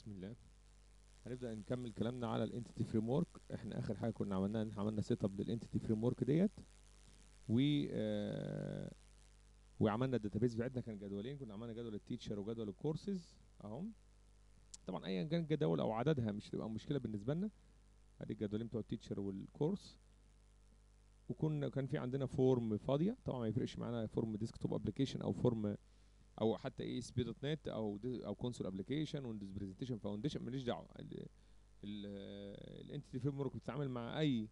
بسم الله هنبدأ نكمل كلامنا على الانتيتي فريم ورك احنا اخر حاجه كنا عملناها ان احنا عملنا سيت اب للانتيتي فريم ورك ديت و آه وعملنا الداتابيز بتاعتنا كان جدولين كنا عملنا جدول التيتشر وجدول الكورسز اهو طبعا ايا كان الجداول او عددها مش تبقى مشكله بالنسبه لنا ادي الجدولين بتوع التيتشر والكورس وكنا كان في عندنا فورم فاضيه طبعا ما يفرقش معانا فورم ديسكتوب ابلكيشن او فورم او حتى اي اس بي دوت نت او دي او كونسول ابلكيشن ويندوز برزنتيشن فاونديشن ماليش دعوه الانتيتي فريم ورك بتتعامل مع اي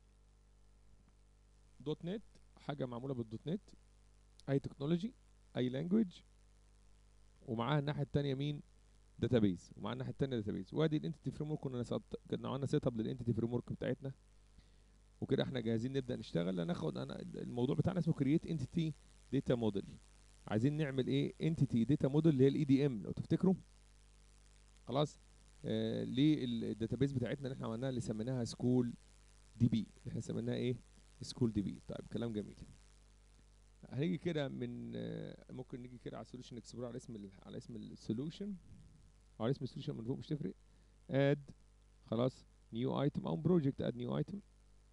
دوت نت حاجه معموله بالدوت نت اي تكنولوجي اي لانجويج ومعاها الناحيه الثانيه مين داتابيز ومعاها الناحيه الثانيه داتابيز وادي الانتيتي فريم ورك كنا نسط... كنا عملنا سيت اب للانتيتي فريم ورك بتاعتنا وكده احنا جاهزين نبدا نشتغل هناخد انا الموضوع بتاعنا اسمه كرييت انتيتي داتا موديل عايزين نعمل ايه انتيتي داتا موديل اللي هي الاي دي ام لو تفتكروا خلاص آه للداتابيز بتاعتنا اللي احنا عملناها اللي سميناها سكول دي بي اللي احنا سميناها ايه سكول دي بي طيب كلام جميل هنيجي كده من آه ممكن نيجي كده على السوليوشن اكسبلور على اسم على اسم السوليوشن او على اسم السوليوشن من فوق مش تفرق اد خلاص نيو ايتم او بروجكت اد نيو ايتم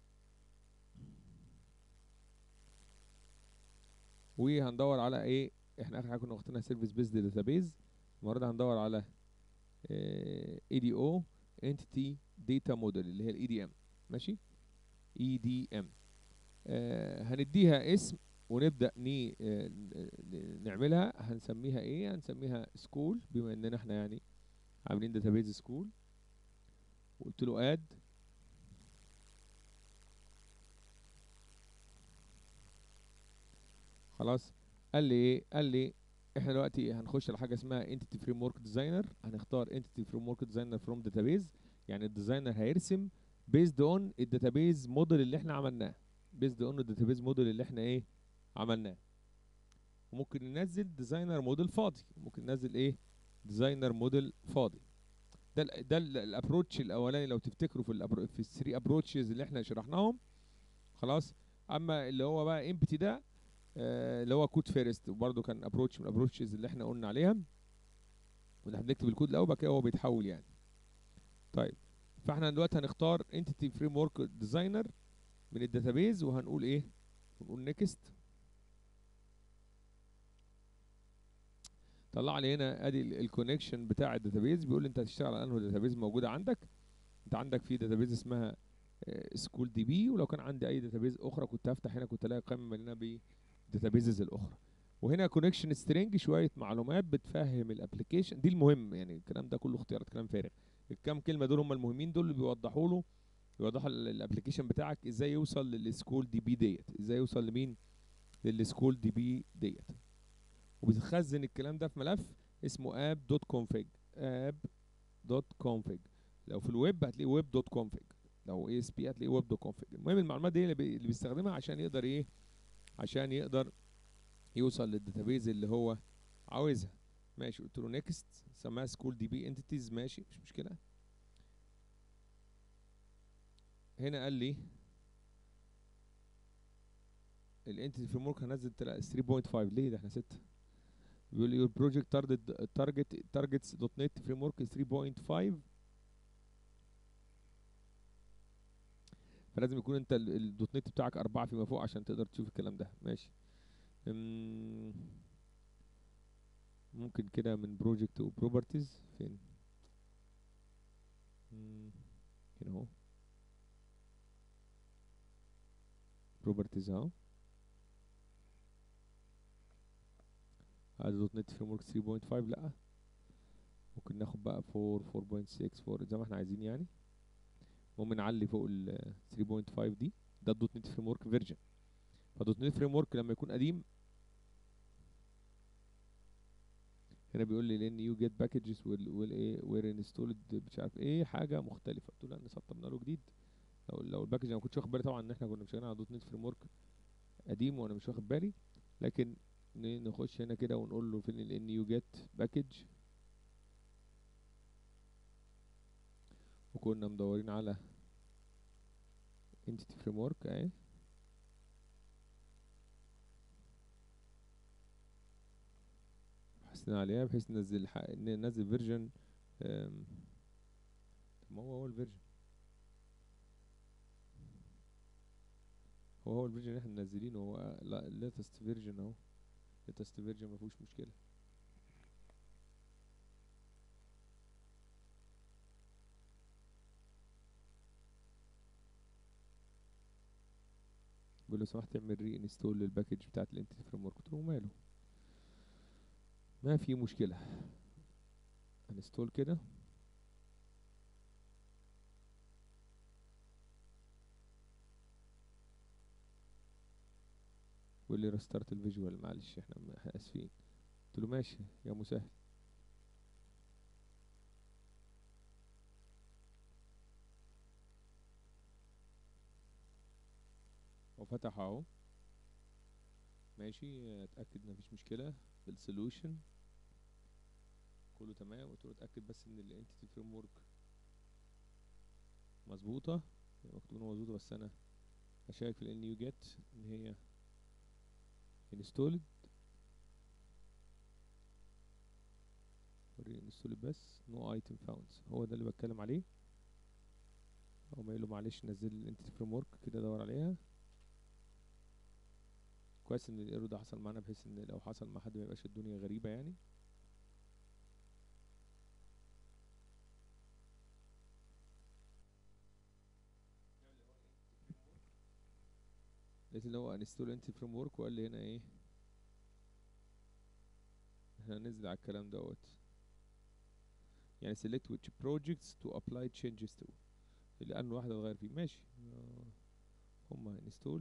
وهندور على ايه احنا اخر حاجه كنا واخدينها سيرفيس بيزد داتابيز المره دي هندور على اي دي او انتيتي داتا موديل اللي هي الاي دي ام ماشي اي دي ام هنديها اسم ونبدا ني آه نعملها هنسميها ايه هنسميها سكول بما اننا احنا يعني عاملين داتابيز سكول وقلت له اد خلاص قال لي ايه قال لي احنا دلوقتي هنخش على حاجه اسمها انتيتي فريم ورك ديزاينر هنختار انتيتي فريم ورك ديزاينر فروم داتابيز يعني الديزاينر هيرسم بيزد اون الداتابيز موديل اللي احنا عملناه بيزد اون الداتابيز موديل اللي احنا ايه عملناه وممكن ننزل ديزاينر موديل فاضي ممكن ننزل ايه ديزاينر موديل فاضي ده ال ده الابروتش الاولاني لو تفتكروا في الأبرو في الثري ابروتشز اللي احنا شرحناهم خلاص اما اللي هو بقى امبتي ده آه اللي هو كود فيرست وبرده كان ابروتش من الابروتشز اللي احنا قلنا عليها وده بنكتب الكود الاول بعد كده هو بيتحول يعني طيب فاحنا دلوقتي هنختار انتيتي فريم ورك ديزاينر من الداتابيز وهنقول ايه ونقول نيكست طلع لي هنا ادي الكونكشن بتاع الداتابيز بيقول لي انت هتشتغل على انه داتابيز موجوده عندك انت عندك في داتابيز اسمها سكول دي بي ولو كان عندي اي داتابيز اخرى كنت هفتح هنا كنت الاقي قائمه مليانه بالداتابيزز الاخرى وهنا كونكشن سترينج شويه معلومات بتفهم الابلكيشن دي المهم يعني الكلام ده كله اختيارات كلام فارغ الكام كلمه دول هم المهمين دول اللي بيوضحوا له بيوضحوا الابلكيشن بتاعك ازاي يوصل للسكول دي بي ديت ازاي يوصل لمين للسكول دي بي ديت وبتخزن الكلام ده في ملف اسمه app دوت config app دوت config لو في الويب هتلاقيه web دوت config لو اي اس بي هتلاقيه ويب دوت config المهم المعلومات دي اللي, بي اللي بيستخدمها عشان يقدر ايه عشان يقدر يوصل للداتابيز اللي هو عاوزها ماشي قلت له نيكست سماها سكول دي بي انتيتيز ماشي مش مشكله هنا قال لي الانتيتي فريم ورك هنزل 3.5 ليه ده احنا 6 بيقول لي your project target target targets دوت نت فريم ورك 3.5 فلازم يكون انت الدوت نت بتاعك أربعة فيما فوق عشان تقدر تشوف الكلام ده ماشي ممكن كده من بروجكت وبروبرتيز فين هنا اهو بروبرتيز اهو هذا دوت نت فريم ورك 3.5 لا ممكن ناخد بقى 4 4.6 4 زي ما احنا عايزين يعني المهم نعلي فوق ال 3.5 دي ده الدوت نت فريم ورك فيرجن فالدوت نت فريم ورك لما يكون قديم هنا بيقول لي لان يو جيت باكجز ويل ايه وير انستولد مش عارف ايه حاجه مختلفه قلت له لا سطبنا له جديد لو لو الباكج انا ما كنتش واخد بالي طبعا ان احنا كنا شغالين على دوت نت فريم ورك قديم وانا مش واخد بالي لكن نخش هنا كده ونقول له فين الان يو جيت باكج وكنا مدورين على entity framework اهي بحثنا عليها بحيث ننزل ننزل فيرجن ما هو هو الفيرجن هو هو الفيرجن اللي احنا منزلينه هو لا ليتست فيرجن اهو ليتست فيرجن ما فيهوش مشكله بيقول له سمحت اعمل ري انستول للباكج بتاعت الانتيتي فريم ورك قلت له ماله ما في مشكله انستول كده بيقول لي ريستارت الفيجوال معلش احنا م- احنا اسفين قلت له ماشي يا مسهل هو فتح اهو ماشي اتاكد ان مفيش مشكله في السولوشن كله تمام قلت له اتاكد بس ان الانتيتي فريم ورك مظبوطه هي مكتوب إنها مظبوطه بس انا هشيك في الان يو جيت ان هي انستولد وريني انستولد بس نو ايتم فاوند هو ده اللي بتكلم عليه او ما له معلش نزل الانتيتي فريم ورك كده دور عليها كويس ان الايرو ده حصل معانا بحيث ان لو حصل مع حد ما يبقاش الدنيا غريبه يعني لقيت ان هو انستول انتي فريم ورك وقال لي هنا ايه احنا هننزل على الكلام دوت يعني select which projects to apply changes to اللي انه واحده تغير فيه ماشي آه، هما انستول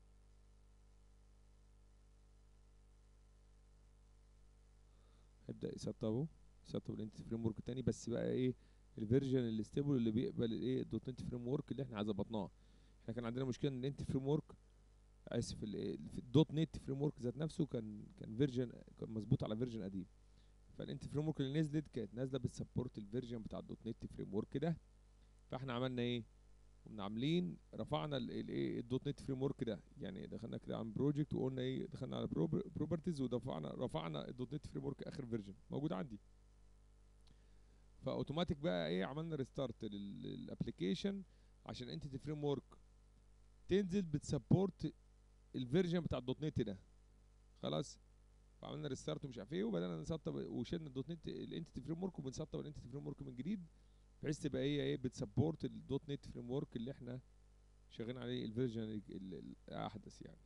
هيبدأ يسطبه يسطب الانتي فريم ورك التاني بس بقى ايه الفيرجن اللي ستيبل اللي بيقبل الايه الدوت نت فريم ورك اللي احنا ظبطناه احنا كان عندنا مشكله ان الانتي فريم ورك اسف ال- في الدوت نت فريم ورك ذات نفسه كان كان فيرجن كان مظبوط على فيرجن قديم فالانتي فريم ورك اللي نزلت كانت نازله بتسبورت الفيرجن بتاع الدوت نت فريم ورك ده فاحنا عملنا ايه قمنا عاملين رفعنا الايه الدوت نت فريم ورك ده يعني دخلنا كده عن بروجكت وقلنا ايه دخلنا على بروبرتيز ودفعنا رفعنا الدوت نت فريم ورك اخر فيرجن موجود عندي فاوتوماتيك بقى ايه عملنا ريستارت للابلكيشن عشان انتيتي فريم ورك تنزل بتسبورت الفيرجن بتاع الدوت نت ده خلاص فعملنا ريستارت ومش عارف ايه وبدانا نسطب وشلنا الدوت نت الانتيتي فريم ورك وبنسطب الانتيتي فريم ورك من جديد بحيث تبقى هي ايه بتسبورت الدوت نت فريم ورك اللي احنا شغالين عليه الفيرجن ال- ال- الاحدث يعني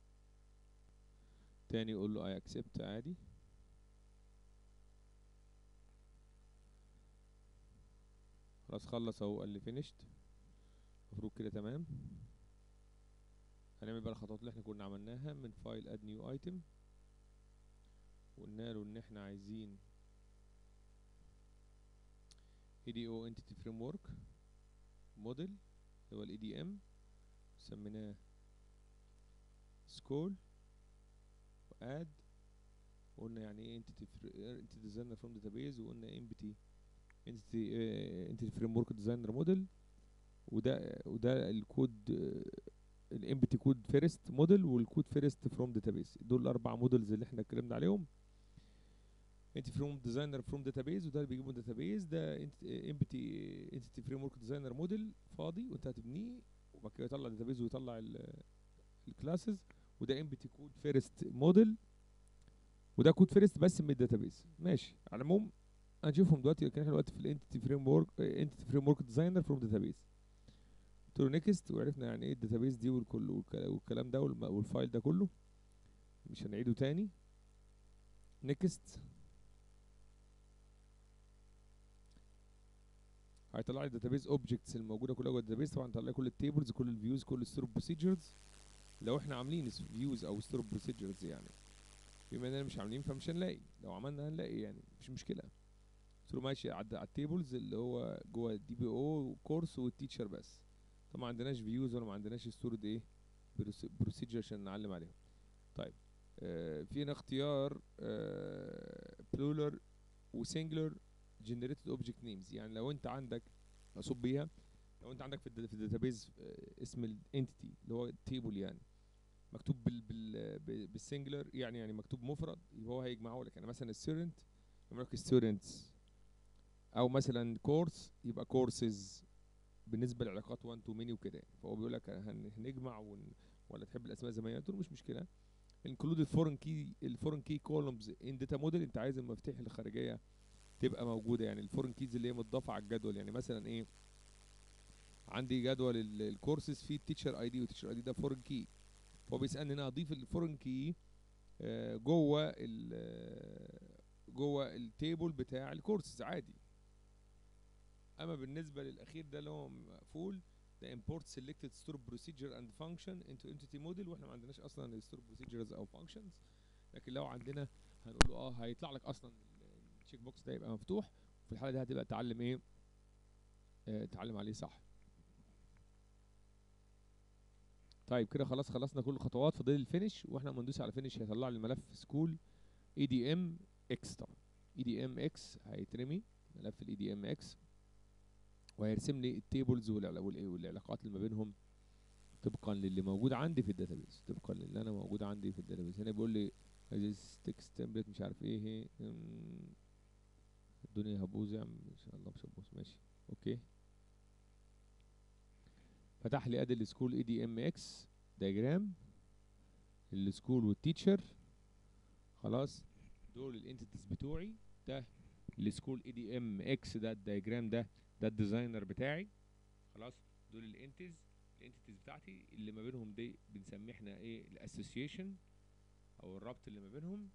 تاني يقول له اي اكسبت عادي خلاص خلص اهو قال لي فينيشد المفروض كده تمام هنعمل بقى الخطوات اللي احنا كنا عملناها من فايل اد نيو ايتم وقلنا له ان احنا عايزين EDO Entity Framework موديل اللي هو ال EDM سميناه سكول واد وقلنا يعني ايه entity fr- entity designer from database وقلنا empty entity آه، entity framework designer موديل وده وده الكود الامبتي كود فيرست موديل والكود فيرست فروم داتابيز دول الاربع موديلز اللي احنا اتكلمنا عليهم انت فروم ديزاينر فروم داتابيز وده اللي بيجيبه داتابيز ده امبتي انتيتي فريم ورك ديزاينر موديل فاضي وانت هتبنيه وبعد كده يطلع داتابيز ويطلع الكلاسز وده امبتي كود فيرست موديل وده كود فيرست بس من الداتابيز ماشي على العموم هنشوفهم دلوقتي لكن احنا دلوقتي في الانتيتي فريم ورك انتيتي فريم ورك ديزاينر فروم داتابيز قلت له نيكست وعرفنا يعني ايه الداتابيز دي والكل والك- والكلام ده والم- والفايل ده كله مش هنعيده تاني نيكست هيطلع لي الداتابيز اوبجكتس الموجوده كلها جوه الداتابيز طبعا هيطلع لي كل التيبلز كل الفيوز كل الستور بروسيجرز لو احنا عاملين فيوز او ستور بروسيجرز يعني بما اننا مش عاملين فمش هنلاقي لو عملنا هنلاقي يعني مفيش مشكله قلت له ماشي على على التيبلز اللي هو جوه الدي بي او كورس والتيتشر بس طبعا ما عندناش فيوز ولا ما عندناش ستورد ايه بروسيجر عشان نعلم عليهم طيب آه في هنا اختيار آه بلولر وسنجلر جنريتد اوبجكت نيمز يعني لو انت عندك مقصود بيها لو انت عندك في الد- في الداتابيز آه، اسم الانتيتي اللي هو التيبل يعني مكتوب بال بال ب- بالسنجلر يعني يعني مكتوب مفرد يبقى هو هيجمعه لك يعني مثلا الستودنت يعمل لك ستودنتس او مثلا كورس يبقى كورسز بالنسبه لعلاقات 1 تو ميني وكده يعني. فهو بيقول لك هن- هنجمع ون... ولا تحب الاسماء زي ما هي قلت له مش مشكله انكلود الفورن كي الفورن كي كولومز ان داتا موديل انت عايز المفاتيح الخارجيه تبقى موجوده يعني الفورن كيز اللي هي متضافه على الجدول يعني مثلا ايه عندي جدول ال- الكورسز فيه التيتشر اي دي والتيتشر اي دي ده فورن كي فهو بيسالني ان انا اضيف الفورن كي آه، جوه ال آه، جوه التيبل بتاع الكورسز عادي اما بالنسبه للاخير ده اللي هو مقفول ده import selected store procedure and function into entity model واحنا ما عندناش اصلا store procedures او functions لكن لو عندنا هنقول له اه هيطلع لك اصلا التشيك بوكس ده يبقى مفتوح في الحاله دي هتبقى تعلم ايه آه تعلم عليه صح طيب كده خلاص خلصنا كل الخطوات فاضل الفينش واحنا لما ندوس على فينش هيطلع لي الملف سكول اي دي ام اكس طبعا اي دي ام اكس هيترمي ملف الاي دي ام اكس وهيرسم لي التيبلز والعلاقات اللي ما بينهم طبقا للي موجود عندي في الداتابيز طبقا للي انا موجود عندي في الداتابيز هنا بيقول لي عايز تكست تمبلت مش عارف ايه هي أمم، الدنيا هبوظ يا عم ان شاء الله مش هبوظ ماشي اوكي فتح لي ادي السكول اي دي ام اكس دايجرام السكول والتيتشر خلاص دول الانتيتيز بتوعي ده السكول اي دي ام اكس ده الدايجرام ده ده الديزاينر بتاعي خلاص دول الانتيز الانتيتيز بتاعتي اللي ما بينهم دي بنسميه احنا ايه الاسوسيشن او الربط اللي ما بينهم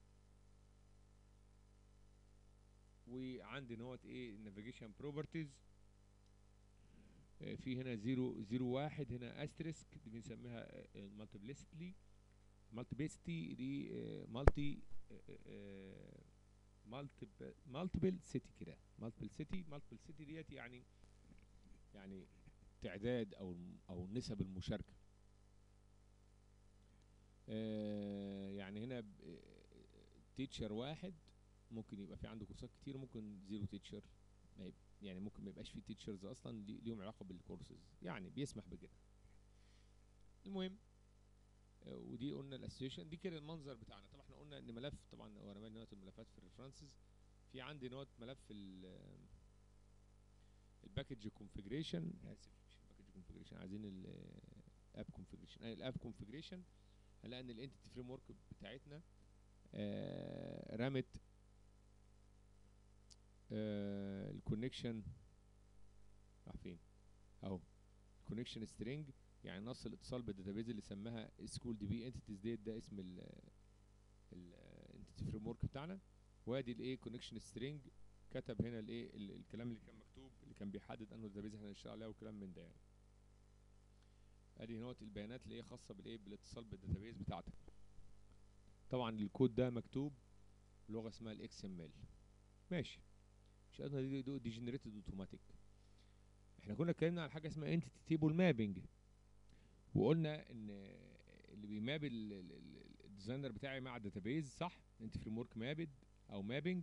وعندي نوت ايه النافيجيشن بروبرتيز في هنا زيرو زيرو واحد هنا استريسك دي بنسميها مالتيبليستلي مالتيبليستي دي مالتي مالتيبل سيتي كده مالتيبل سيتي مالتيبل سيتي ديت يعني يعني تعداد او الم- او نسب المشاركه آه، يعني هنا تيتشر واحد ممكن يبقى في عنده كورسات كتير ممكن زيرو تيتشر ما يب- يعني ممكن ما يبقاش في تيتشرز اصلا لي- ليهم علاقه بالكورسز يعني بيسمح بكده المهم آه، ودي قلنا الاسوشيشن دي كده المنظر بتاعنا طبعا احنا قلنا ان ملف طبعا هو رماني نوت الملفات في الريفرنسز في عندي نوت ملف ال الباكج كونفيجريشن اسف مش الباكج كونفيجريشن عايزين الاب كونفيجريشن الاب كونفيجريشن هنلاقي ان الانتيتي فريم ورك بتاعتنا آه رمت آه الكونكشن راح فين اهو الكونكشن سترينج يعني نص الاتصال بالداتابيز اللي سماها سكول دي بي انتيتيز ديت ده اسم ال الانتيتي فريم ورك بتاعنا وادي الايه كونكشن سترينج كتب هنا الايه ال- الكلام اللي كان مكتوب اللي كان بيحدد انه الداتابيز احنا هنشتغل عليها وكلام من ده يعني ادي هنا البيانات اللي هي خاصه بالايه بالاتصال بالداتابيز بتاعتك طبعا الكود ده مكتوب بلغه اسمها الاكس ام ال ماشي مش قلنا دي دي, دي جنريتد اوتوماتيك احنا كنا اتكلمنا على حاجه اسمها انتيتي تيبل مابنج وقلنا ان اللي بيماب ال- ال- ال- الديزاينر بتاعي مع الداتابيز صح انت فريم ورك مابد او مابنج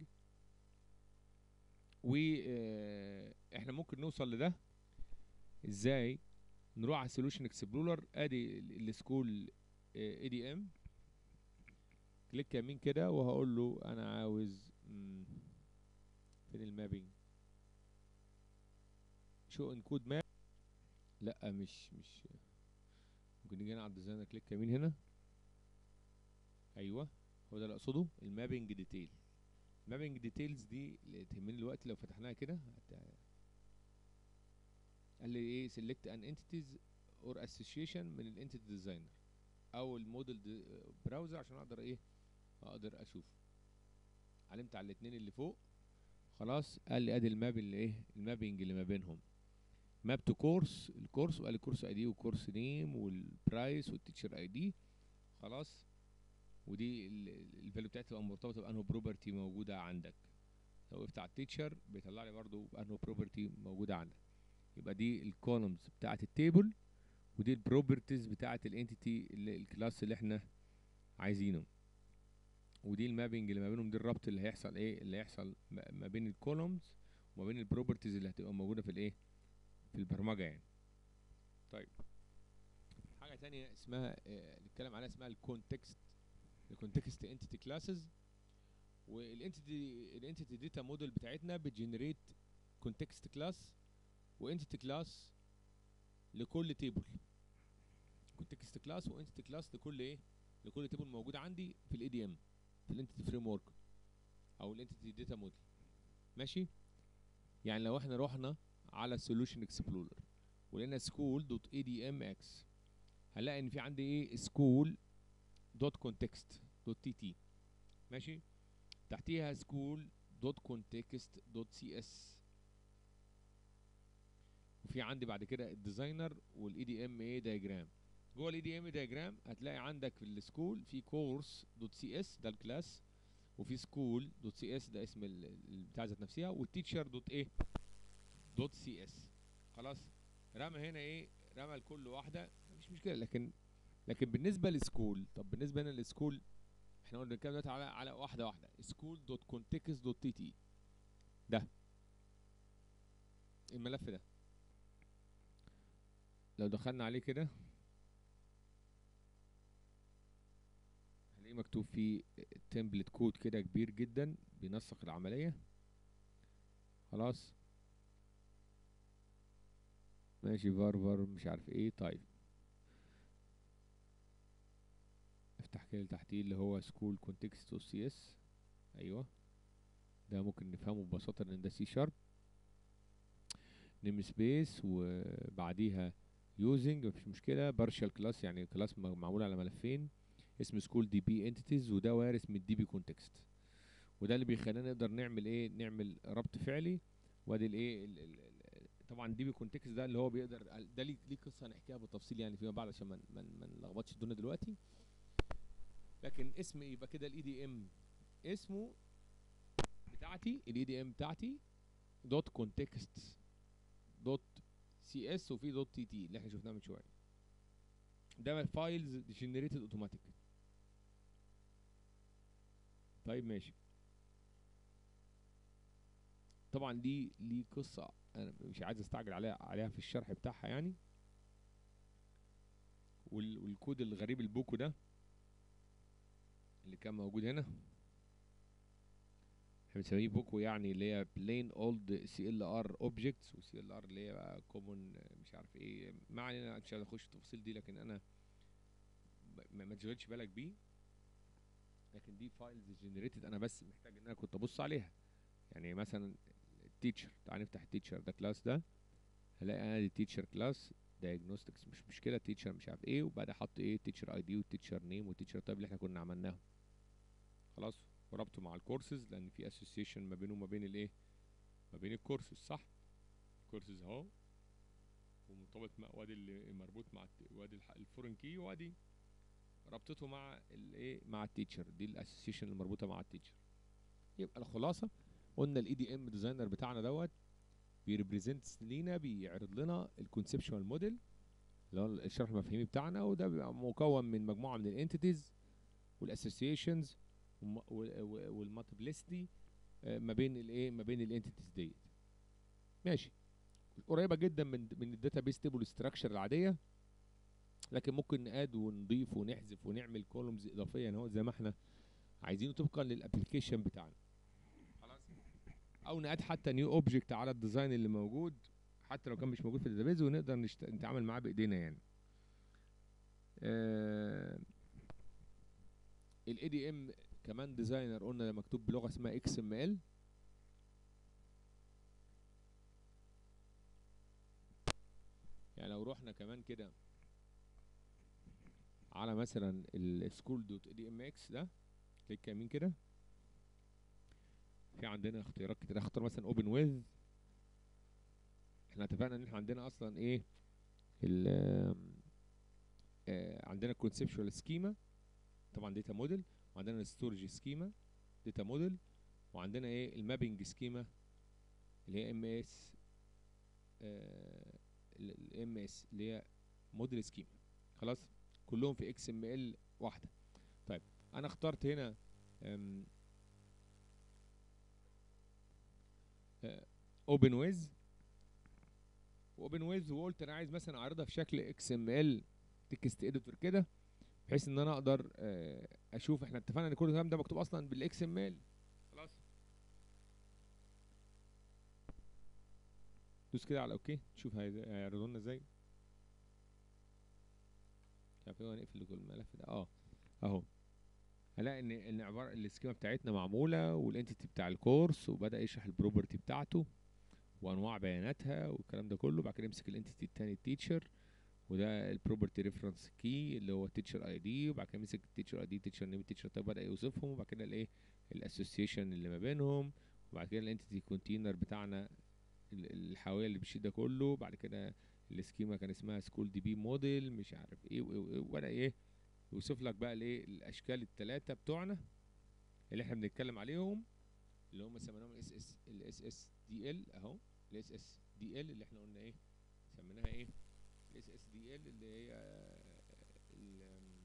واحنا ممكن نوصل لده ازاي نروح على سولوشن اكسبلورر ادي السكول اي دي ام كليك يمين كده وهقول له انا عاوز مم، فين المابنج شو انكود ماب لا مش مش ممكن نيجي هنا على الديزاينر كليك يمين هنا ايوه هو ده اللي اقصده المابنج ديتيل المابنج ديتيلز دي اللي تهمني دلوقتي لو فتحناها كده هت- قال لي ايه select an entities or association من الانتيتي ديزاينر او الموديل براوزر عشان اقدر ايه اقدر اشوف علمت على الاثنين اللي فوق خلاص قال لي ادي الماب اللي ايه المابنج اللي ما بينهم ماب تو كورس الكورس وقال لي كورس اي دي والكورس نيم والبرايس والتيتشر اي دي خلاص ودي الفاليو بتاعتي تبقى مرتبطه بانه بروبرتي موجوده عندك لو وقفت على التيتشر بيطلع لي برضو بانه بروبرتي موجوده عندك يبقى دي الكولومز بتاعه التيبل ودي البروبرتيز بتاعه الانتيتي الكلاس اللي احنا عايزينه ودي المابنج اللي ما بينهم دي الربط اللي هيحصل ايه اللي هيحصل ما ما بين الكولومز وما بين البروبرتيز اللي هتبقى موجوده في الايه في البرمجه يعني طيب حاجه تانية اسمها آه، نتكلم عليها اسمها الكونتكست الكونتكست انتيتي كلاسز والانتيتي الانتيتي داتا موديل بتاعتنا بتجنريت كونتكست كلاس وانتيتي كلاس لكل تيبل كونتكست كلاس وانتيتي كلاس لكل ايه لكل تيبل موجود عندي في الاي دي ام في الانتيتي فريم ورك او الانتيتي داتا موديل ماشي يعني لو احنا رحنا على سولوشن اكسبلورر ولقينا سكول دوت اي دي ام اكس هنلاقي ان في عندي ايه سكول دوت كونتكست دوت تي تي ماشي تحتيها سكول دوت كونتكست دوت سي اس وفي عندي بعد كده الديزاينر والاي دي ام اي دايجرام جوه الاي دي ام دايجرام هتلاقي عندك في السكول في كورس دوت سي اس ده الكلاس وفي سكول دوت سي اس ده اسم ال- ال- البتاع ذات نفسها والتيتشر دوت ايه دوت سي اس خلاص رمى هنا ايه رمى لكل واحده مفيش مشكله لكن لكن بالنسبه للسكول طب بالنسبه هنا للسكول احنا قلنا بنتكلم دلوقتي على على واحده واحده سكول دوت كونتكست دوت تي تي ده الملف ده لو دخلنا عليه كده هنلاقيه مكتوب فيه تمبلت كود كده كبير جدا بينسق العمليه خلاص ماشي فار مش عارف ايه طيب افتح كده اللي تحتيه اللي هو سكول كونتكست او سي اس ايوه ده ممكن نفهمه ببساطه ان ده سي شارب نيم سبيس وبعديها يوزنج مفيش مشكله بارشال كلاس يعني كلاس معمول على ملفين اسمه سكول دي بي انتيتيز وده وارث من الدي بي كونتكست وده اللي بيخلينا نقدر نعمل ايه نعمل ربط فعلي وادي الايه ال- ال- ال- طبعا دي بي كونتكست ده اللي هو بيقدر ده ليه ليه قصه هنحكيها بالتفصيل يعني فيما بعد عشان ما ما ما نلخبطش الدنيا دلوقتي لكن اسم يبقى كده الاي دي ام اسمه بتاعتي الاي دي ام بتاعتي دوت كونتكست دوت سي اس وفي دوت تي تي اللي احنا شفناه من شويه ده فايلز جنريتد اوتوماتيك طيب ماشي طبعا دي ليه قصه انا مش عايز استعجل عليها عليها في الشرح بتاعها يعني وال والكود الغريب البوكو ده اللي كان موجود هنا احنا بنسميه بوكو يعني اللي هي plain old CLR objects و CLR اللي هي بقى common مش عارف ايه ما علينا مش هنخش في التفاصيل دي لكن انا ب- ما ما تشغلش بالك بيه لكن دي فايلز جنريتد انا بس محتاج ان انا كنت ابص عليها يعني مثلا التيتشر تعال نفتح التيتشر ده كلاس ده هلاقي انا دي تيتشر كلاس diagnostics مش مشكله تيتشر مش عارف ايه وبعد احط ايه تيتشر اي دي والتيتشر نيم والتيتشر تايب اللي احنا كنا عملناهم خلاص وربطه مع الكورسز لان في اسوسيشن ما بينه وما بين الايه ما بين الكورسز صح الكورسز اهو ومرتبط مع وادي اللي مربوط مع الت- وادي الح- الفورن كي وادي ربطته مع الايه مع التيتشر دي الاسوسيشن المربوطه مع التيتشر يبقى الخلاصه قلنا الاي دي ام ديزاينر بتاعنا دوت بيريبريزنت لينا بيعرض لنا الكونسبشوال موديل اللي هو الشرح المفاهيمي بتاعنا وده بيبقى مكون من مجموعه من الانتيتيز والاسوسيشنز والمالتيبلسيتي ما بين الايه ما بين الانتيتيز ديت ماشي قريبه جدا من من الداتابيس تيبل ستراكشر العاديه لكن ممكن نقاد ونضيف ونحذف ونعمل كولومز اضافيه يعني هو زي ما احنا عايزينه طبقا للابلكيشن بتاعنا خلاص او نقاد حتى نيو اوبجكت على الديزاين اللي موجود حتى لو كان مش موجود في الداتابيز ونقدر نشت... نتعامل معاه بايدينا يعني آه الاي دي ام كمان ديزاينر قلنا مكتوب بلغه اسمها اكس ام ال يعني لو رحنا كمان كده على مثلا السكول دوت دي ام اكس ده كليك يمين كده في عندنا اختيارات كتير اختار مثلا اوبن ويز احنا اتفقنا ان احنا عندنا اصلا ايه ال آه عندنا كونسبشوال سكيما طبعا داتا موديل وعندنا الستورج سكيما داتا موديل وعندنا ايه المابنج سكيما اللي هي ام اس الام اس اللي هي موديل سكيما خلاص كلهم في اكس ام ال واحده طيب انا اخترت هنا اوبن ويز واوبن ويز وقلت انا عايز مثلا اعرضها في شكل اكس ام ال تكست اديتور كده بحيث ان انا اقدر آه، اشوف احنا اتفقنا ان كل الكلام ده مكتوب اصلا بالاكس ام ال خلاص دوس كده على اوكي شوف هيعرضوا لنا ازاي مش عارف ايه هو نقفل كل الملف ده اه اهو هلاقي ان ان عباره السكيما بتاعتنا معموله والانتيتي بتاع الكورس وبدا يشرح البروبرتي بتاعته وانواع بياناتها والكلام ده كله بعد كده يمسك الانتيتي التاني التيتشر وده البروبرتي ريفرنس كي اللي هو التيتشر اي دي وبعد كده مسك التيتشر اي دي تيتشر نيم تيتشر طيب بدا يوصفهم وبعد كده الايه الاسوسيشن اللي ما بينهم وبعد كده الانتيتي كونتينر بتاعنا ال- الحاويه اللي بالشيت ده كله بعد كده السكيما كان اسمها سكول دي بي موديل مش عارف ايه وايه وايه وبدا ايه يوصف لك بقى الايه الاشكال الثلاثه بتوعنا اللي احنا بنتكلم عليهم اللي هم سميناهم الاس اس الاس اس دي ال اهو الاس اس دي ال اللي احنا قلنا ايه سميناها ايه الاس اس دي ال اللي هي ال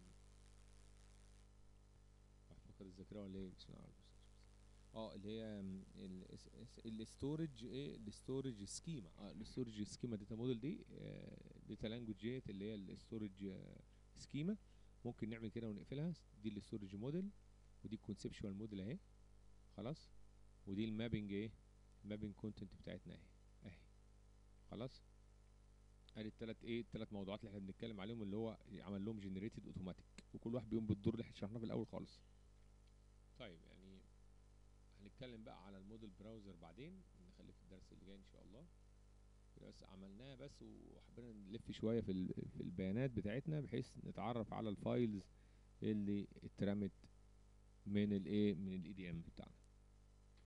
فاكر الذاكره ولا ايه بسم الله الرحمن الرحيم. اه اللي هي الاستورج ايه الاستورج سكيما اه الاستورج سكيما داتا موديل دي داتا لانجوج ديت اللي هي الاستورج سكيما ممكن نعمل كده ونقفلها دي الاستورج موديل ودي الكونسبشوال موديل اهي خلاص ودي المابنج ايه المابنج كونتنت بتاعتنا اهي اهي خلاص ادي التلات ايه التلات موضوعات اللي احنا بنتكلم عليهم اللي هو عمل لهم جنريتد اوتوماتيك وكل واحد بيقوم بالدور اللي احنا شرحناه في الاول خالص طيب يعني هنتكلم بقى على الموديل براوزر بعدين نخليه في الدرس اللي جاي ان شاء الله كده بس عملناه بس وحبينا نلف شويه في ال- في البيانات بتاعتنا بحيث نتعرف على الفايلز اللي اترمت من الايه من الاي دي ام بتاعنا